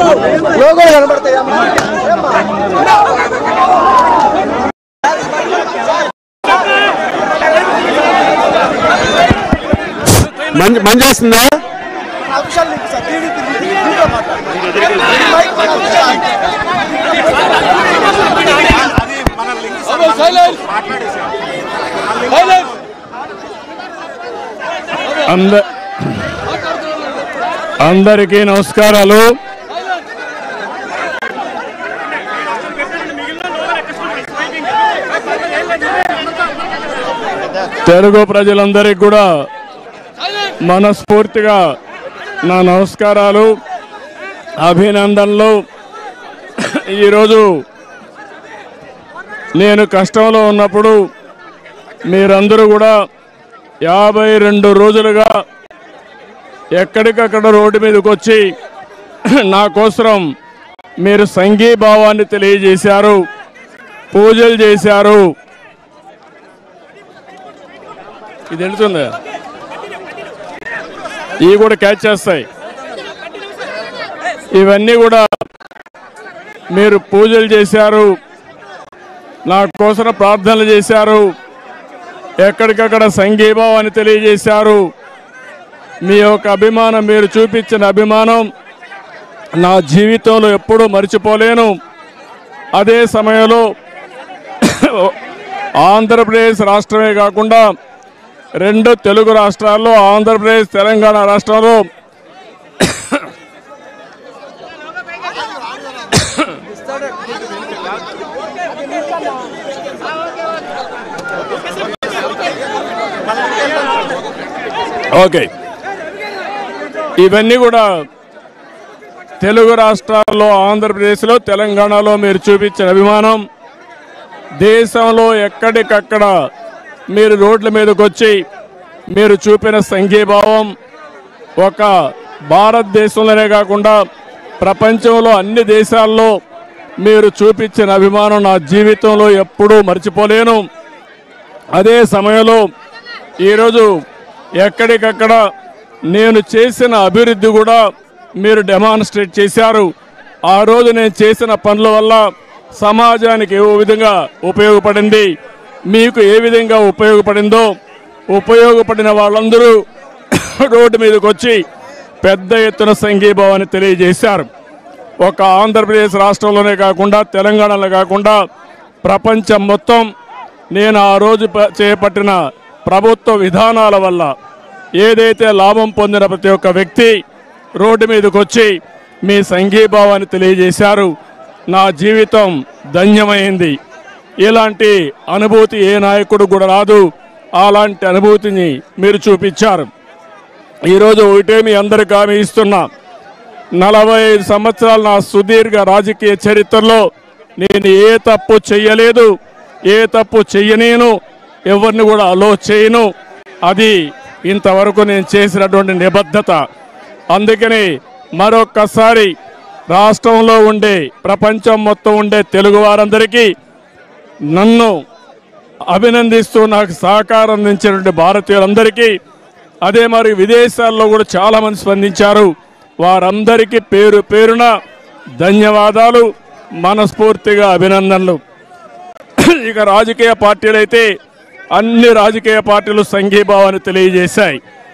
లోగోలు కనబడతాయి అమ్మా మంచి మంచి వస్తుందా అఫీషియల్ లింక్ సార్ దీనికి దీంట్లో మాట్లాడండి మైక్ మన అఫీషియల్ అంద అందరికీ నమస్కారాలు తెలుగు ప్రజలందరికీ కూడా మనస్ఫూర్తిగా నా నమస్కారాలు అభినందనలు ఈరోజు నేను కష్టంలో ఉన్నప్పుడు మీరందరూ కూడా యాభై రెండు రోజులుగా ఎక్కడికక్కడ రోడ్డు మీదకి వచ్చి నా కోసం మీరు సంఘీభావాన్ని తెలియజేశారు పూజలు చేశారు ఇది వెళుతుంది ఇవి కూడా క్యాచ్ చేస్తాయి ఇవన్నీ కూడా మీరు పూజలు చేశారు నా కోసం ప్రార్థనలు చేశారు ఎక్కడికక్కడ సంఘీభావాన్ని తెలియజేశారు మీ యొక్క అభిమానం మీరు చూపించిన అభిమానం నా జీవితంలో ఎప్పుడూ మర్చిపోలేను అదే సమయంలో ఆంధ్రప్రదేశ్ రాష్ట్రమే కాకుండా రెండు తెలుగు రాష్ట్రాల్లో ఆంధ్రప్రదేశ్ తెలంగాణ రాష్ట్రంలో ఓకే ఇవన్నీ కూడా తెలుగు రాష్ట్రాల్లో ఆంధ్రప్రదేశ్లో తెలంగాణలో మీరు చూపించిన అభిమానం దేశంలో ఎక్కడికక్కడ మీరు రోడ్ల మీదకి వచ్చి మీరు చూపిన సంఘీభావం ఒక భారతదేశంలోనే కాకుండా ప్రపంచంలో అన్ని దేశాల్లో మీరు చూపించిన అభిమానం నా జీవితంలో ఎప్పుడూ మర్చిపోలేను అదే సమయంలో ఈరోజు ఎక్కడికక్కడ నేను చేసిన అభివృద్ధి కూడా మీరు డెమాన్స్ట్రేట్ చేశారు ఆ రోజు నేను చేసిన పనుల వల్ల సమాజానికి ఏ విధంగా ఉపయోగపడింది మీకు ఏ విధంగా ఉపయోగపడిందో ఉపయోగపడిన వాళ్ళందరూ రోడ్డు మీదకి వచ్చి పెద్ద ఎత్తున సంఘీభావాన్ని తెలియజేశారు ఒక ఆంధ్రప్రదేశ్ రాష్ట్రంలోనే కాకుండా తెలంగాణలో కాకుండా ప్రపంచం మొత్తం నేను ఆ రోజు ప- చేపట్టిన ప్రభుత్వ విధానాల వల్ల ఏదైతే లాభం పొందిన ప్రతి ఒక్క వ్యక్తి రోడ్డు మీదకి వచ్చి మీ సంఘీభావాన్ని తెలియజేశారు నా జీవితం ధన్యమైంది ఇలాంటి అనుభూతి ఏ నాయకుడు కూడా రాదు అలాంటి అనుభూతిని మీరు చూపించారు ఈరోజు ఒకటే మీ అందరికి హామీ ఇస్తున్నా నలభై ఐదు సంవత్సరాల నా సుదీర్ఘ రాజకీయ చరిత్రలో నేను ఏ తప్పు చెయ్యలేదు ఏ తప్పు చెయ్యనేను ఎవరిని కూడా అలో చేయను అది ఇంతవరకు నేను చేసినటువంటి నిబద్ధత అందుకని మరొక్కసారి రాష్ట్రంలో ఉండే ప్రపంచం మొత్తం ఉండే తెలుగు వారందరికీ నన్ను అభినందిస్తూ నాకు సహకారం అందించినటువంటి భారతీయులందరికీ అదే మరి విదేశాల్లో కూడా చాలా మంది స్పందించారు వారందరికీ పేరు పేరున ధన్యవాదాలు మనస్ఫూర్తిగా అభినందనలు ఇక రాజకీయ పార్టీలైతే అన్ని రాజకీయ పార్టీలు సంఘీభావాన్ని తెలియజేశాయి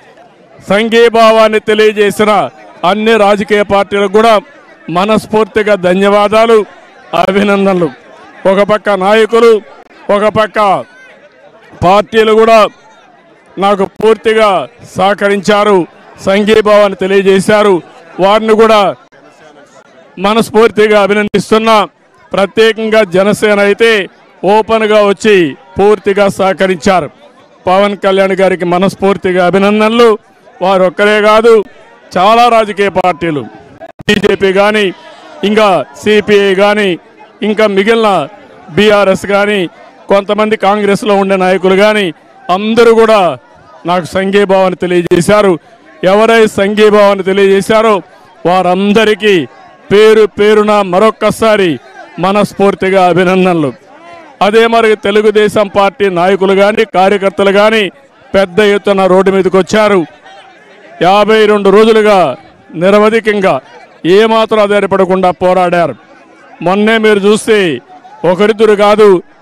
సంఘీభావాన్ని తెలియజేసిన అన్ని రాజకీయ పార్టీలకు కూడా మనస్ఫూర్తిగా ధన్యవాదాలు అభినందనలు ఒక పక్క నాయకులు ఒక పక్క పార్టీలు కూడా నాకు పూర్తిగా సహకరించారు సంఘీభావాన్ని తెలియజేశారు వారిని కూడా మనస్ఫూర్తిగా అభినందిస్తున్నా ప్రత్యేకంగా జనసేన అయితే ఓపెన్గా వచ్చి పూర్తిగా సహకరించారు పవన్ కళ్యాణ్ గారికి మనస్ఫూర్తిగా అభినందనలు వారు ఒక్కరే కాదు చాలా రాజకీయ పార్టీలు బీజేపీ కానీ ఇంకా సిపిఐ కానీ ఇంకా మిగిలిన బీఆర్ఎస్ కానీ కొంతమంది కాంగ్రెస్లో ఉండే నాయకులు కానీ అందరూ కూడా నాకు సంఘీభావాన్ని తెలియజేశారు ఎవరై సంఘీభావాన్ని తెలియజేశారో వారందరికీ పేరు పేరున మరొక్కసారి మనస్ఫూర్తిగా అభినందనలు అదే మరి తెలుగుదేశం పార్టీ నాయకులు కానీ కార్యకర్తలు కానీ పెద్ద ఎత్తున రోడ్డు మీదకి వచ్చారు యాభై రెండు రోజులుగా నిరవధికంగా ఏమాత్రం ఆధారపడకుండా పోరాడారు మొన్నే మీరు చూస్తే ఒకరిద్దరు కాదు